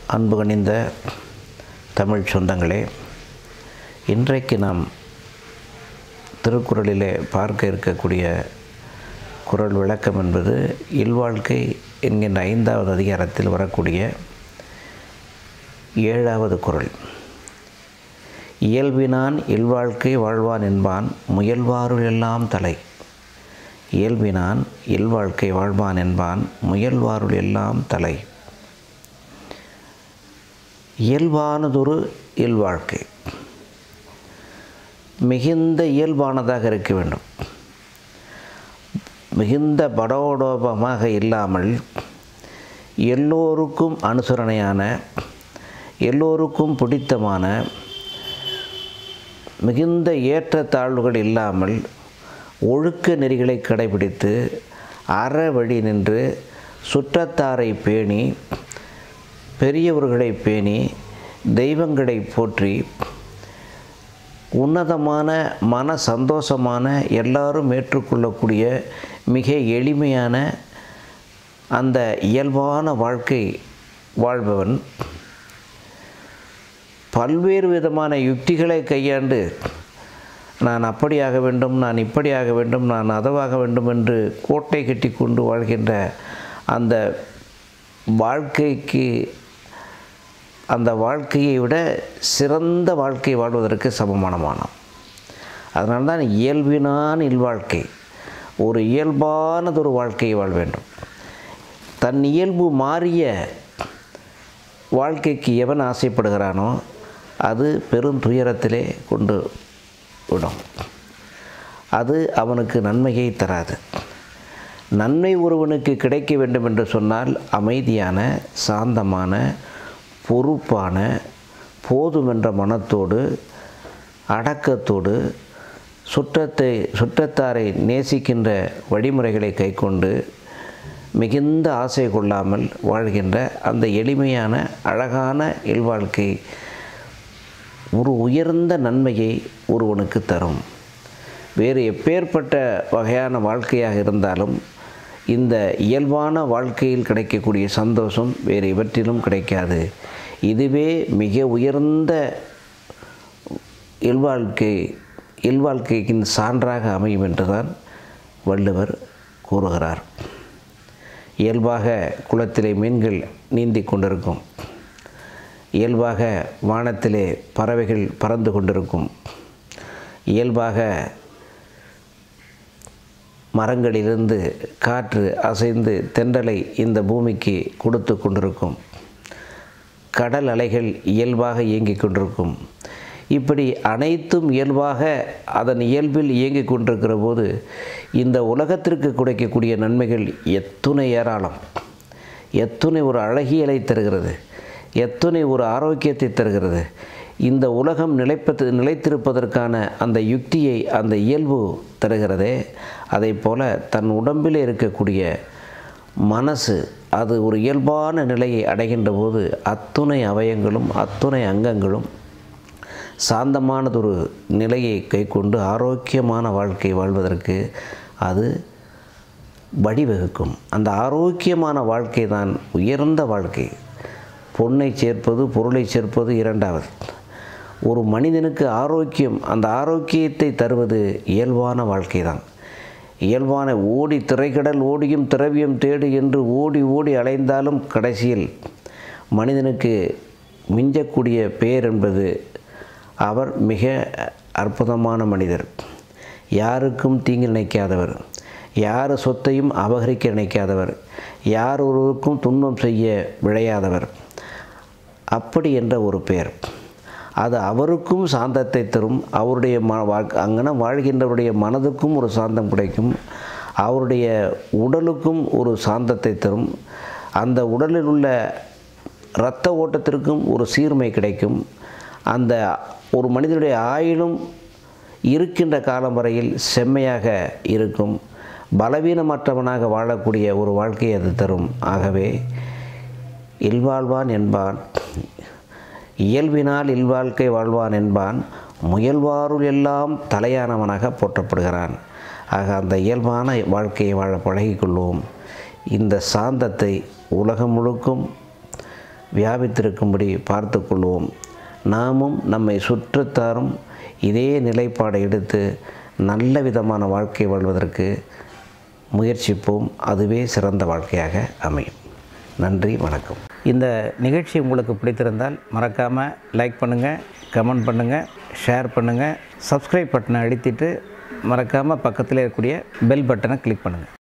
அன்பு கனிந்த தமிழ் சொந்தங்களே இன்றைக்கு நாம் திருக்குறளிலே பார்க்க இருக்கக்கூடிய குறள் விளக்கம் என்பது இல்வாழ்க்கை என்கின்ற ஐந்தாவது அதிகாரத்தில் வரக்கூடிய ஏழாவது குறள் இயல்பினான் இல்வாழ்க்கை வாழ்வான் என்பான் முயல்வாருள் எல்லாம் தலை இயல்பினான் இல்வாழ்க்கை வாழ்வான் என்பான் முயல்வாருள் எல்லாம் தலை இயல்பானதொரு இல்வாழ்க்கை மிகுந்த இயல்பானதாக இருக்க வேண்டும் மிகுந்த படோடோபமாக இல்லாமல் எல்லோருக்கும் அனுசரணையான எல்லோருக்கும் பிடித்தமான மிகுந்த ஏற்றத்தாழ்வுகள் இல்லாமல் ஒழுக்க நெறிகளை கடைபிடித்து அற வழி நின்று சுற்றத்தாரை பேணி பெரியவர்களை பேணி தெய்வங்களை போற்றி உன்னதமான மன சந்தோஷமான எல்லாரும் ஏற்றுக்கொள்ளக்கூடிய மிக எளிமையான அந்த இயல்பான வாழ்க்கை வாழ்பவன் பல்வேறு விதமான யுக்திகளை கையாண்டு நான் அப்படியாக வேண்டும் நான் இப்படியாக வேண்டும் நான் அதவாக வேண்டும் என்று கோட்டை கட்டி கொண்டு வாழ்கின்ற அந்த வாழ்க்கைக்கு அந்த வாழ்க்கையை விட சிறந்த வாழ்க்கை வாழ்வதற்கு சமமானமானோம் அதனால தான் இயல்பினான் இல்வாழ்க்கை ஒரு இயல்பானதொரு வாழ்க்கையை வாழ வேண்டும் தன் இயல்பு மாறிய வாழ்க்கைக்கு எவன் ஆசைப்படுகிறானோ அது பெரும் துயரத்திலே கொண்டு விடும் அது அவனுக்கு நன்மையை தராது நன்மை ஒருவனுக்கு கிடைக்க வேண்டும் என்று சொன்னால் அமைதியான சாந்தமான பொறுப்பான போதுமென்ற மனத்தோடு அடக்கத்தோடு சுற்றத்தை சுற்றத்தாரை நேசிக்கின்ற வழிமுறைகளை கைக்கொண்டு மிகுந்த ஆசை கொள்ளாமல் வாழ்கின்ற அந்த எளிமையான அழகான இல்வாழ்க்கை ஒரு உயர்ந்த நன்மையை ஒருவனுக்கு தரும் வேறு எப்பேற்பட்ட வகையான வாழ்க்கையாக இருந்தாலும் இந்த இயல்பான வாழ்க்கையில் கிடைக்கக்கூடிய சந்தோஷம் வேறு இவற்றிலும் கிடைக்காது இதுவே மிக உயர்ந்த இல்வாழ்க்கை இல்வாழ்க்கையின் சான்றாக அமையும் என்றுதான் வள்ளுவர் கூறுகிறார் இயல்பாக குளத்திலே மீன்கள் நீந்தி கொண்டிருக்கும் இயல்பாக வானத்திலே பறவைகள் பறந்து கொண்டிருக்கும் இயல்பாக மரங்களிலிருந்து காற்று அசைந்து தென்றலை இந்த பூமிக்கு கொடுத்து கொண்டிருக்கும் கடல் அலைகள் இயல்பாக இயங்கிக் கொண்டிருக்கும் இப்படி அனைத்தும் இயல்பாக அதன் இயல்பில் இயங்கிக் கொண்டிருக்கிற போது இந்த உலகத்திற்கு கிடைக்கக்கூடிய நன்மைகள் எத்துணை ஏராளம் எத்துணை ஒரு அழகியலை தருகிறது எத்துணை ஒரு ஆரோக்கியத்தை தருகிறது இந்த உலகம் நிலைப்பது நிலைத்திருப்பதற்கான அந்த யுக்தியை அந்த இயல்பு தருகிறதே அதை போல தன் உடம்பில் இருக்கக்கூடிய மனசு அது ஒரு இயல்பான நிலையை அடைகின்ற போது அத்துணை அவயங்களும் அத்துணை அங்கங்களும் சாந்தமானதொரு நிலையை கைக்கொண்டு ஆரோக்கியமான வாழ்க்கை வாழ்வதற்கு அது வழிவகுக்கும் அந்த ஆரோக்கியமான வாழ்க்கை தான் உயர்ந்த வாழ்க்கை பொன்னை சேர்ப்பது பொருளை சேர்ப்பது இரண்டாவது ஒரு மனிதனுக்கு ஆரோக்கியம் அந்த ஆரோக்கியத்தை தருவது இயல்பான வாழ்க்கை தான் இயல்பான ஓடி திரைக்கடல் ஓடியும் திரவியம் தேடு என்று ஓடி ஓடி அலைந்தாலும் கடைசியில் மனிதனுக்கு மிஞ்சக்கூடிய பெயர் என்பது அவர் மிக அற்புதமான மனிதர் யாருக்கும் தீங்கு நினைக்காதவர் யார் சொத்தையும் அபகரிக்க நினைக்காதவர் யார் ஒருவருக்கும் துன்பம் செய்ய விழையாதவர் அப்படி என்ற ஒரு பெயர் அது அவருக்கும் சாந்தத்தை தரும் அவருடைய ம அங்கன வாழ்கின்றவருடைய மனதுக்கும் ஒரு சாந்தம் கிடைக்கும் அவருடைய உடலுக்கும் ஒரு சாந்தத்தை தரும் அந்த உடலில் உள்ள இரத்த ஓட்டத்திற்கும் ஒரு சீர்மை கிடைக்கும் அந்த ஒரு மனிதனுடைய ஆயுளும் இருக்கின்ற காலம் வரையில் செம்மையாக இருக்கும் பலவீனமற்றவனாக வாழக்கூடிய ஒரு வாழ்க்கையை அது தரும் ஆகவே இல்வாழ்வான் என்பான் இயல்பினால் இல்வாழ்க்கை வாழ்வான் என்பான் முயல்வாருள் எல்லாம் தலையானவனாக போற்றப்படுகிறான் ஆக அந்த இயல்பான வாழ்க்கையை வாழ பழகிக்கொள்வோம் இந்த சாந்தத்தை உலகம் முழுக்கும் வியாபித்திருக்கும்படி பார்த்து கொள்வோம் நாமும் நம்மை சுற்றத்தாரும் இதே நிலைப்பாடை எடுத்து நல்ல விதமான வாழ்க்கை வாழ்வதற்கு முயற்சிப்போம் அதுவே சிறந்த வாழ்க்கையாக அமையும் நன்றி வணக்கம் இந்த நிகழ்ச்சி உங்களுக்கு பிடித்திருந்தால் மறக்காமல் லைக் பண்ணுங்கள் கமெண்ட் பண்ணுங்கள் ஷேர் பண்ணுங்கள் சப்ஸ்கிரைப் பட்டனை அழுத்திட்டு மறக்காமல் பக்கத்தில் இருக்கக்கூடிய பெல் பட்டனை கிளிக் பண்ணுங்கள்